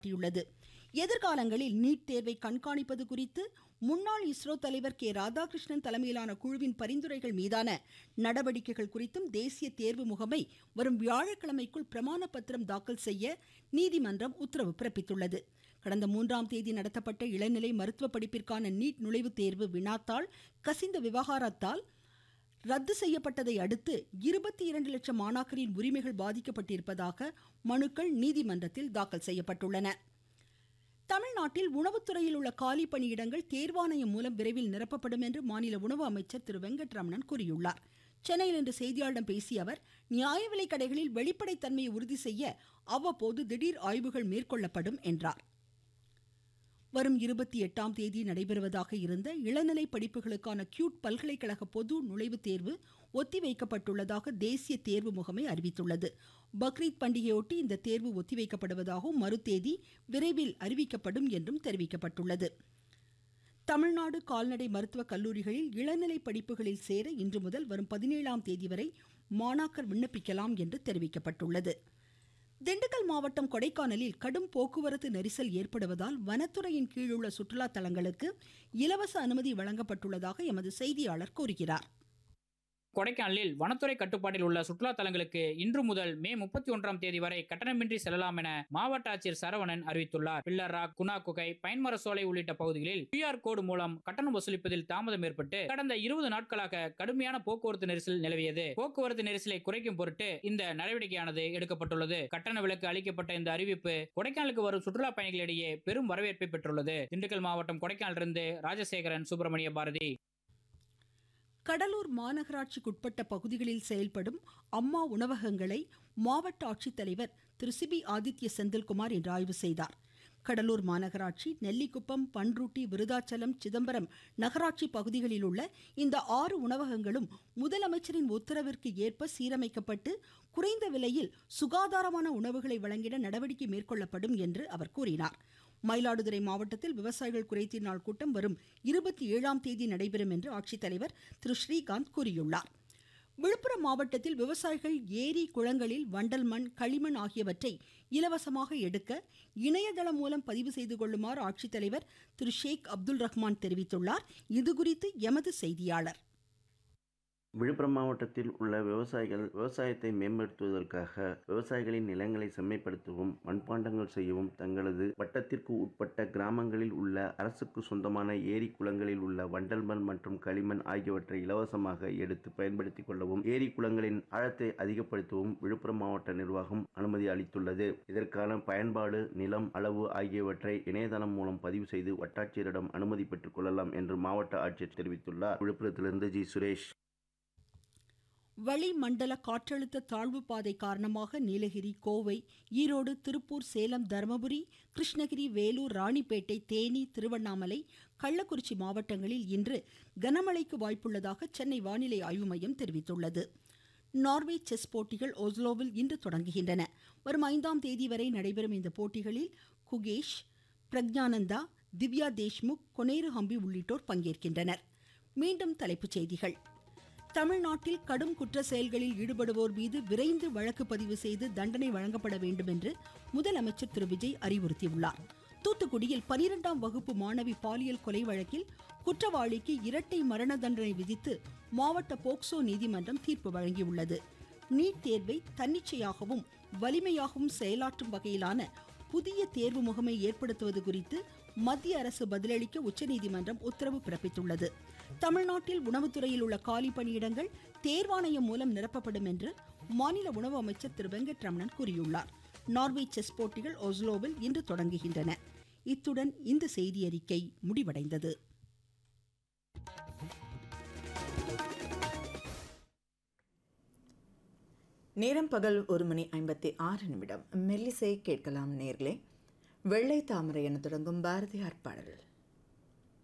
காட்டியுள்ளது எதிர்காலங்களில் நீட் தேர்வை கண்காணிப்பது குறித்து முன்னாள் இஸ்ரோ தலைவர் கே ராதாகிருஷ்ணன் தலைமையிலான குழுவின் பரிந்துரைகள் மீதான நடவடிக்கைகள் குறித்தும் தேசிய தேர்வு முகமை வரும் வியாழக்கிழமைக்குள் பிரமாண பத்திரம் தாக்கல் செய்ய நீதிமன்றம் உத்தரவு பிறப்பித்துள்ளது கடந்த மூன்றாம் தேதி நடத்தப்பட்ட இளநிலை மருத்துவ படிப்பிற்கான நீட் நுழைவுத் தேர்வு வினாத்தாள் கசிந்த விவகாரத்தால் ரத்து செய்யப்பட்டதை அடுத்து இருபத்தி இரண்டு லட்சம் மாணாக்கரின் உரிமைகள் பாதிக்கப்பட்டிருப்பதாக மனுக்கள் நீதிமன்றத்தில் தாக்கல் செய்யப்பட்டுள்ளன தமிழ்நாட்டில் உணவுத்துறையில் உள்ள காலி பணியிடங்கள் தேர்வாணையம் மூலம் விரைவில் நிரப்பப்படும் என்று மாநில உணவு அமைச்சர் திரு வெங்கட்ரமணன் கூறியுள்ளார் சென்னையில் இன்று செய்தியாளர்களிடம் பேசிய அவர் நியாய விலைக் கடைகளில் வெளிப்படைத்தன்மையை உறுதி செய்ய அவ்வப்போது திடீர் ஆய்வுகள் மேற்கொள்ளப்படும் என்றார் வரும் இருபத்தி எட்டாம் தேதி நடைபெறுவதாக இருந்த இளநிலை படிப்புகளுக்கான கியூட் பல்கலைக்கழக பொது நுழைவுத் தேர்வு ஒத்திவைக்கப்பட்டுள்ளதாக தேசிய தேர்வு முகமை அறிவித்துள்ளது பக்ரீத் பண்டிகையொட்டி இந்த தேர்வு ஒத்திவைக்கப்படுவதாகவும் மறுதேதி விரைவில் அறிவிக்கப்படும் என்றும் தெரிவிக்கப்பட்டுள்ளது தமிழ்நாடு கால்நடை மருத்துவக் கல்லூரிகளில் இளநிலை படிப்புகளில் சேர இன்று முதல் வரும் பதினேழாம் தேதி வரை மாணாக்கர் விண்ணப்பிக்கலாம் என்று தெரிவிக்கப்பட்டுள்ளது திண்டுக்கல் மாவட்டம் கொடைக்கானலில் கடும் போக்குவரத்து நெரிசல் ஏற்படுவதால் வனத்துறையின் கீழ் உள்ள சுற்றுலா தலங்களுக்கு இலவச அனுமதி வழங்கப்பட்டுள்ளதாக எமது செய்தியாளர் கூறுகிறார் கொடைக்கானலில் வனத்துறை கட்டுப்பாட்டில் உள்ள சுற்றுலா தலங்களுக்கு இன்று முதல் மே முப்பத்தி ஒன்றாம் தேதி வரை கட்டணமின்றி செல்லலாம் என மாவட்ட ஆட்சியர் சரவணன் அறிவித்துள்ளார் பில்லர் ராக் குணா குகை பைன்மர சோலை உள்ளிட்ட பகுதிகளில் கியூஆர் கோடு மூலம் கட்டணம் வசூலிப்பதில் தாமதம் ஏற்பட்டு கடந்த இருபது நாட்களாக கடுமையான போக்குவரத்து நெரிசல் நிலவியது போக்குவரத்து நெரிசலை குறைக்கும் பொருட்டு இந்த நடவடிக்கையானது எடுக்கப்பட்டுள்ளது கட்டண விலக்கு அளிக்கப்பட்ட இந்த அறிவிப்பு கொடைக்கானலுக்கு வரும் சுற்றுலா பயணிகளிடையே பெரும் வரவேற்பை பெற்றுள்ளது திண்டுக்கல் மாவட்டம் கொடைக்கானலிருந்து ராஜசேகரன் சுப்பிரமணிய பாரதி கடலூர் மாநகராட்சிக்குட்பட்ட பகுதிகளில் செயல்படும் அம்மா உணவகங்களை மாவட்ட ஆட்சித்தலைவர் திரு சிபி ஆதித்ய செந்தில்குமார் இன்று ஆய்வு செய்தார் கடலூர் மாநகராட்சி நெல்லிக்குப்பம் பன்ருட்டி விருதாச்சலம் சிதம்பரம் நகராட்சி பகுதிகளில் உள்ள இந்த ஆறு உணவகங்களும் முதலமைச்சரின் உத்தரவிற்கு ஏற்ப சீரமைக்கப்பட்டு குறைந்த விலையில் சுகாதாரமான உணவுகளை வழங்கிட நடவடிக்கை மேற்கொள்ளப்படும் என்று அவர் கூறினார் மயிலாடுதுறை மாவட்டத்தில் விவசாயிகள் குறைதீர் நாள் கூட்டம் வரும் இருபத்தி ஏழாம் தேதி நடைபெறும் என்று ஆட்சித்தலைவர் திரு ஸ்ரீகாந்த் கூறியுள்ளார் விழுப்புரம் மாவட்டத்தில் விவசாயிகள் ஏரி குளங்களில் வண்டல் மண் களிமண் ஆகியவற்றை இலவசமாக எடுக்க இணையதளம் மூலம் பதிவு செய்து கொள்ளுமாறு ஆட்சித்தலைவர் திரு ஷேக் அப்துல் ரஹ்மான் தெரிவித்துள்ளார் இதுகுறித்து எமது செய்தியாளர் விழுப்புரம் மாவட்டத்தில் உள்ள விவசாயிகள் விவசாயத்தை மேம்படுத்துவதற்காக விவசாயிகளின் நிலங்களை செம்மைப்படுத்தவும் மண்பாண்டங்கள் செய்யவும் தங்களது வட்டத்திற்கு உட்பட்ட கிராமங்களில் உள்ள அரசுக்கு சொந்தமான ஏரி குளங்களில் உள்ள வண்டல் மண் மற்றும் களிமண் ஆகியவற்றை இலவசமாக எடுத்து பயன்படுத்திக் கொள்ளவும் ஏரி குளங்களின் ஆழத்தை அதிகப்படுத்தவும் விழுப்புரம் மாவட்ட நிர்வாகம் அனுமதி அளித்துள்ளது இதற்கான பயன்பாடு நிலம் அளவு ஆகியவற்றை இணையதளம் மூலம் பதிவு செய்து வட்டாட்சியரிடம் அனுமதி பெற்றுக் கொள்ளலாம் என்று மாவட்ட ஆட்சியர் தெரிவித்துள்ளார் விழுப்புரத்திலிருந்து ஜி சுரேஷ் வளிமண்டல காற்றழுத்த தாழ்வு பாதை காரணமாக நீலகிரி கோவை ஈரோடு திருப்பூர் சேலம் தருமபுரி கிருஷ்ணகிரி வேலூர் ராணிப்பேட்டை தேனி திருவண்ணாமலை கள்ளக்குறிச்சி மாவட்டங்களில் இன்று கனமழைக்கு வாய்ப்புள்ளதாக சென்னை வானிலை ஆய்வு மையம் தெரிவித்துள்ளது நார்வே செஸ் போட்டிகள் ஒஸ்லோவில் இன்று தொடங்குகின்றன வரும் ஐந்தாம் தேதி வரை நடைபெறும் இந்த போட்டிகளில் குகேஷ் பிரக்ஞானந்தா திவ்யா தேஷ்முக் கொனேரு ஹம்பி உள்ளிட்டோர் பங்கேற்கின்றனர் மீண்டும் தலைப்புச் செய்திகள் தமிழ்நாட்டில் கடும் குற்ற செயல்களில் ஈடுபடுவோர் மீது விரைந்து வழக்கு பதிவு செய்து தண்டனை வழங்கப்பட வேண்டும் என்று முதலமைச்சர் திரு விஜய் அறிவுறுத்தியுள்ளார் தூத்துக்குடியில் பனிரெண்டாம் வகுப்பு மாணவி பாலியல் கொலை வழக்கில் குற்றவாளிக்கு இரட்டை மரண தண்டனை விதித்து மாவட்ட போக்சோ நீதிமன்றம் தீர்ப்பு வழங்கியுள்ளது நீட் தேர்வை தன்னிச்சையாகவும் வலிமையாகவும் செயலாற்றும் வகையிலான புதிய தேர்வு முகமை ஏற்படுத்துவது குறித்து மத்திய அரசு பதிலளிக்க உச்சநீதிமன்றம் உத்தரவு பிறப்பித்துள்ளது தமிழ்நாட்டில் உணவுத்துறையில் உள்ள காலி பணியிடங்கள் தேர்வாணையம் மூலம் நிரப்பப்படும் என்று மாநில உணவு அமைச்சர் திரு வெங்கட்ரமணன் கூறியுள்ளார் நார்வே செஸ் போட்டிகள் ஒஸ்லோவில் இன்று தொடங்குகின்றன இத்துடன் இந்த செய்தியறிக்கை முடிவடைந்தது நேரம் பகல் ஒரு மணி ஐம்பத்தி ஆறு நிமிடம் மெல்லிசை கேட்கலாம் நேர்களே வெள்ளை தாமரை என தொடங்கும் பாரதியார் பாடல்